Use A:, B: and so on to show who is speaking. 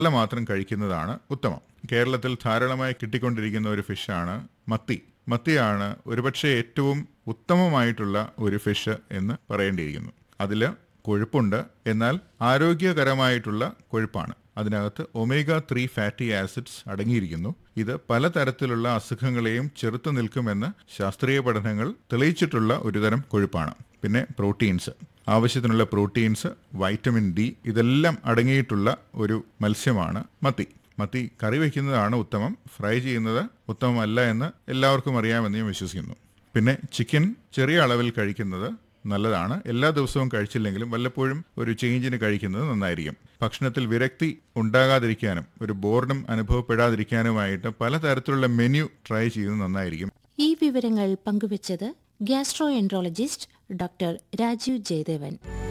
A: അല്ല മാത്രം കഴിക്കുന്നതാണ് ഉത്തമം കേരളത്തിൽ ധാരാളമായി കിട്ടിക്കൊണ്ടിരിക്കുന്ന ഒരു ഫിഷാണ് മത്തി മത്തിയാണ് ഒരുപക്ഷെ ഏറ്റവും ഉത്തമമായിട്ടുള്ള ഒരു ഫിഷ് എന്ന് പറയേണ്ടിയിരിക്കുന്നു അതിൽ കൊഴുപ്പുണ്ട് എന്നാൽ ആരോഗ്യകരമായിട്ടുള്ള കൊഴുപ്പാണ് അതിനകത്ത് ഒമേഗ ത്രീ ഫാറ്റി ആസിഡ്സ് അടങ്ങിയിരിക്കുന്നു ഇത് പലതരത്തിലുള്ള അസുഖങ്ങളെയും ചെറുത്തു നിൽക്കുമെന്ന് ശാസ്ത്രീയ പഠനങ്ങൾ തെളിയിച്ചിട്ടുള്ള ഒരുതരം കൊഴുപ്പാണ് പിന്നെ പ്രോട്ടീൻസ് ആവശ്യത്തിനുള്ള പ്രോട്ടീൻസ് വൈറ്റമിൻ ഡി ഇതെല്ലാം അടങ്ങിയിട്ടുള്ള ഒരു മത്സ്യമാണ് മത്തി മത്തി കറി വയ്ക്കുന്നതാണ് ഉത്തമം ഫ്രൈ ചെയ്യുന്നത് ഉത്തമമല്ല എന്ന് എല്ലാവർക്കും അറിയാമെന്ന് ഞാൻ വിശ്വസിക്കുന്നു പിന്നെ ചിക്കൻ ചെറിയ അളവിൽ കഴിക്കുന്നത് നല്ലതാണ് എല്ലാ ദിവസവും കഴിച്ചില്ലെങ്കിലും വല്ലപ്പോഴും ഒരു ചേഞ്ചിന് കഴിക്കുന്നത് നന്നായിരിക്കും ഭക്ഷണത്തിൽ വിരക്തി ഉണ്ടാകാതിരിക്കാനും ഒരു ബോർഡം അനുഭവപ്പെടാതിരിക്കാനുമായിട്ട് പലതരത്തിലുള്ള മെനു ട്രൈ ചെയ്യുന്നത് നന്നായിരിക്കും
B: ഈ വിവരങ്ങൾ പങ്കുവച്ചത് gastroenterologist doctor Rajeev Jayadevan